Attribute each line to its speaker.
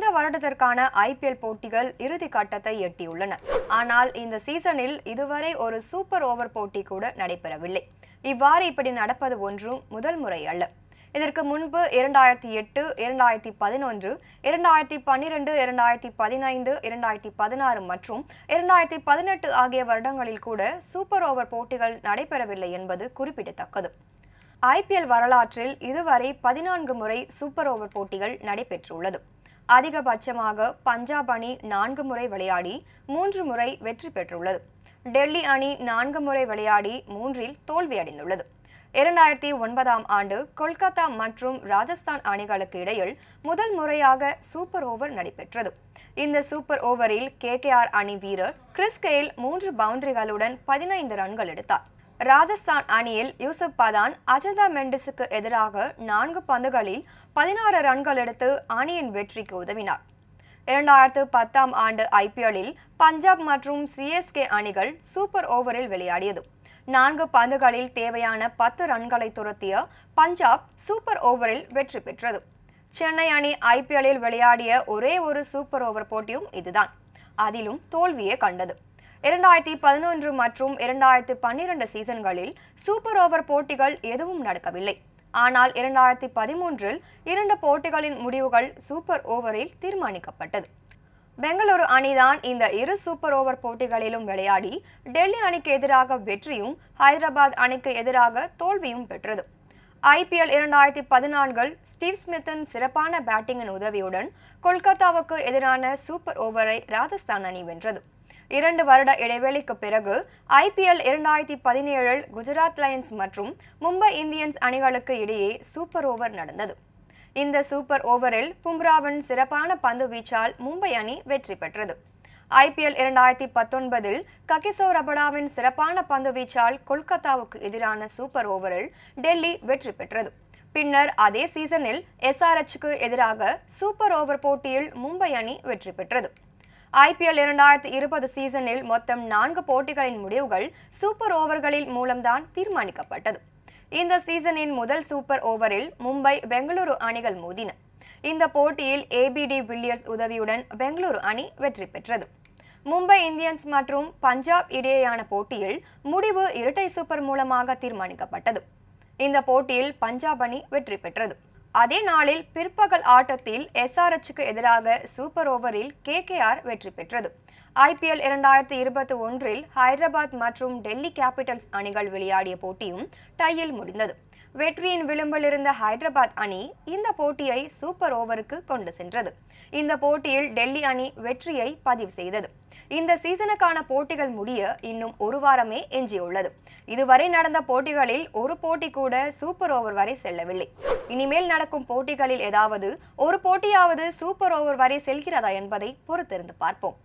Speaker 1: வருடத்திற்கான ஐபிஎல் போட்டிகள் இறுதி கட்டத்தை எட்டியுள்ளன ஆனால் இந்த சீசனில் இதுவரை ஒரு சூப்பர் ஓவர் போட்டி கூட நடைபெறவில்லை இவ்வாறு இப்படி நடப்பது ஒன்றும் முதல் முறை அல்ல இதற்கு முன்பு இரண்டாயிரத்தி எட்டு இரண்டாயிரத்தி பதினொன்று இரண்டாயிரத்தி பன்னிரெண்டு இரண்டாயிரத்தி பதினைந்து இரண்டாயிரத்தி பதினாறு மற்றும் இரண்டாயிரத்தி பதினெட்டு ஆகிய வருடங்களில் கூட சூப்பர் ஓவர் போட்டிகள் நடைபெறவில்லை என்பது குறிப்பிடத்தக்கது ஐபிஎல் வரலாற்றில் இதுவரை பதினான்கு முறை சூப்பர் ஓவர் போட்டிகள் நடைபெற்றுள்ளது அதிகபட்சமாக பஞ்சாப் அணி நான்கு முறை விளையாடி மூன்று முறை வெற்றி பெற்றுள்ளது டெல்லி அணி நான்கு முறை விளையாடி மூன்றில் தோல்வியடைந்துள்ளது இரண்டாயிரத்தி ஒன்பதாம் ஆண்டு கொல்கத்தா மற்றும் ராஜஸ்தான் அணிகளுக்கு இடையில் முதல் முறையாக சூப்பர் ஓவர் நடைபெற்றது இந்த சூப்பர் ஓவரில் கேகேஆர் அணி வீரர் கிறிஸ் கெயில் மூன்று பவுண்டரிகளுடன் பதினைந்து ரன்கள் எடுத்தார் ராஜஸ்தான் அணியில் யூசுப் பதான் அஜந்தா மெண்டிஸுக்கு எதிராக நான்கு பந்துகளில் பதினாறு ரன்கள் எடுத்து அணியின் வெற்றிக்கு உதவினார் இரண்டாயிரத்து பத்தாம் ஆண்டு ஐபிஎல்லில் பஞ்சாப் மற்றும் சிஎஸ்கே அணிகள் சூப்பர் ஓவரில் விளையாடியது நான்கு பந்துகளில் தேவையான பத்து ரன்களை துரத்திய பஞ்சாப் சூப்பர் ஓவரில் வெற்றி பெற்றது சென்னை அணி ஐபிஎல்லில் விளையாடிய ஒரே ஒரு சூப்பர் ஓவர் போட்டியும் இதுதான் அதிலும் தோல்வியே கண்டது இரண்டாயிரத்தி பதினொன்று மற்றும் இரண்டாயிரத்தி பன்னிரண்டு சீசன்களில் சூப்பர் ஓவர் போட்டிகள் எதுவும் நடக்கவில்லை ஆனால் இரண்டாயிரத்தி பதிமூன்றில் இரண்டு போட்டிகளின் முடிவுகள் சூப்பர் ஓவரில் தீர்மானிக்கப்பட்டது பெங்களூரு அணிதான் இந்த இரு சூப்பர் ஓவர் போட்டிகளிலும் விளையாடி டெல்லி அணிக்கு எதிராக வெற்றியும் ஹைதராபாத் அணிக்கு எதிராக தோல்வியும் பெற்றது ஐபிஎல் இரண்டாயிரத்தி பதினான்கில் ஸ்டீவ் ஸ்மித்தின் சிறப்பான பேட்டிங்கின் உதவியுடன் கொல்கத்தாவுக்கு எதிரான சூப்பர் ஓவரை ராஜஸ்தான் அணி வென்றது இரண்டு வருட இடைவெளிக்கு பிறகு ஐபிஎல் இரண்டாயிரத்தி பதினேழில் குஜராத் லயன்ஸ் மற்றும் மும்பை இந்தியன்ஸ் அணிகளுக்கு இடையே சூப்பர் ஓவர் நடந்தது இந்த சூப்பர் ஓவரில் பும்ராவின் சிறப்பான பந்து வீச்சால் மும்பை அணி வெற்றி பெற்றது ஐபிஎல் இரண்டாயிரத்தி பத்தொன்பதில் ககிசோ ரபடாவின் சிறப்பான பந்து வீச்சால் கொல்கத்தாவுக்கு எதிரான சூப்பர் ஓவரில் டெல்லி வெற்றி பெற்றது பின்னர் அதே சீசனில் எஸ்ஆர்எச்சுக்கு எதிராக சூப்பர் ஓவர் போட்டியில் மும்பை அணி வெற்றி பெற்றது ஐபிஎல் இரண்டாயிரத்தி இருபது சீசனில் மொத்தம் நான்கு போட்டிகளின் முடிவுகள் சூப்பர் ஓவர்களில் மூலம்தான் தீர்மானிக்கப்பட்டது இந்த சீசனின் முதல் சூப்பர் ஓவரில் மும்பை பெங்களூரு அணிகள் மோதின இந்த போட்டியில் ஏபிடி வில்லியர்ஸ் உதவியுடன் பெங்களூரு அணி வெற்றி பெற்றது மும்பை இந்தியன்ஸ் மற்றும் பஞ்சாப் இடையேயான போட்டியில் முடிவு இரட்டை சூப்பர் மூலமாக தீர்மானிக்கப்பட்டது இந்த போட்டியில் பஞ்சாப் அணி வெற்றி பெற்றது அதே நாளில் பிற்பகல் ஆட்டத்தில் எஸ்ஆர்எச்சுக்கு எதிராக சூப்பர் ஓவரில் கேகேஆர் வெற்றி பெற்றது ஐபிஎல் இரண்டாயிரத்தி இருபத்தி ஒன்றில் ஹைதராபாத் மற்றும் டெல்லி கேபிட்டல்ஸ் அணிகள் விளையாடிய போட்டியும் டையில் முடிந்தது வெற்றியின் விளிம்பில் இருந்த ஹைதராபாத் அணி இந்த போட்டியை சூப்பர் ஓவருக்கு கொண்டு சென்றது இந்த போட்டியில் டெல்லி அணி வெற்றியை பதிவு செய்தது இந்த சீசனுக்கான போட்டிகள் முடிய இன்னும் ஒரு வாரமே எஞ்சியுள்ளது இதுவரை நடந்த போட்டிகளில் ஒரு போட்டி கூட சூப்பர் ஓவர் வரை செல்லவில்லை இனிமேல் நடக்கும் போட்டிகளில் ஏதாவது ஒரு போட்டியாவது சூப்பர் ஓவர் வரை செல்கிறதா என்பதை பொறுத்திருந்து பார்ப்போம்